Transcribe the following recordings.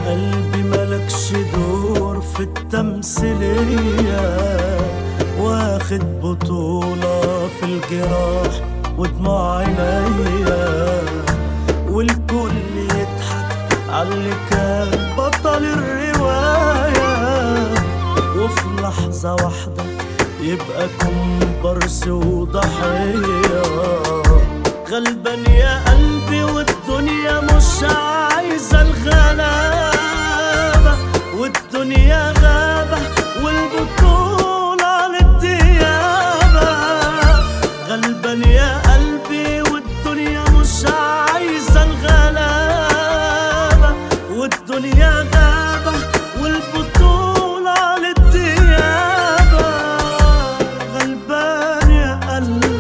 قلبي ملكش دور في التمثيلية واخد بطولة في الجراح ودموع عينيا والكل يضحك عاللي كان بطل الرواية وفي لحظة واحدة يبقى كومبارس وضحية غلبان يا قلبي والدنيا مش عايزة الغلابة والدنيا غابة والبطولة للديابة غلبان يا قلبي والدنيا مش عايزة الغلابة والدنيا غابة والبطولة للديابة غلبان يا قلبي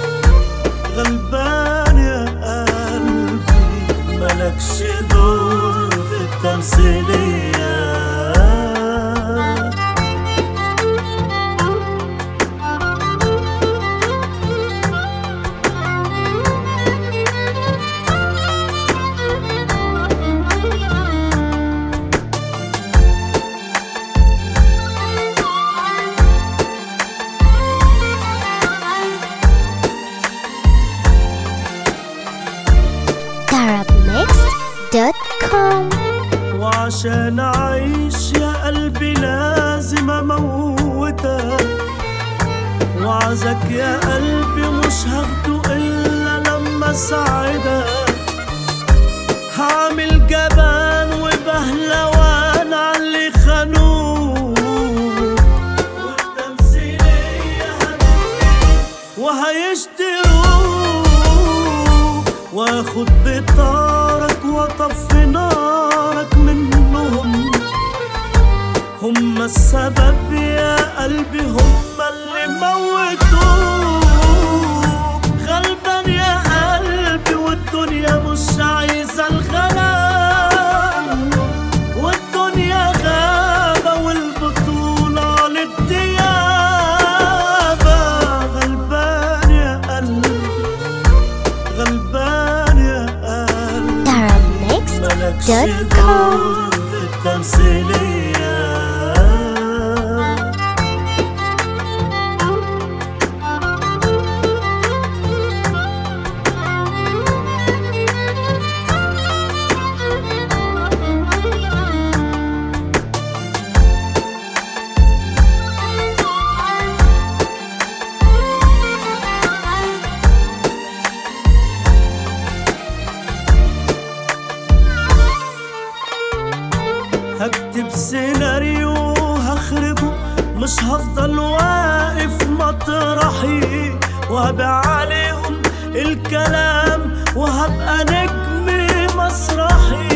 غلبان يا قلبي ملكش دور في التمثيلية tarabmixed.com وعشان أعيش يا قلبي لازم أموتك وعزك يا قلبي مش هاخده إلا لما أساعدك هعمل جبان وبهلوان عاللي خانوك والتمثيلية هتبني وهيشتروك واخد بطارك واطفي نارك منهم هم السبب يا قلبي هم اللي موتوك غلبان يا قلبي والدنيا مش عايزة الغلام والدنيا غابة والبطولة للديابة غلبان يا قلبي غلبان يا قلبي ملكش tarabmixed.com دور في التمثيلية هكتب سيناريو هخرجه مش هفضل واقف مطرحي وهبيع عليهم الكلام وهبقى نجم مسرحي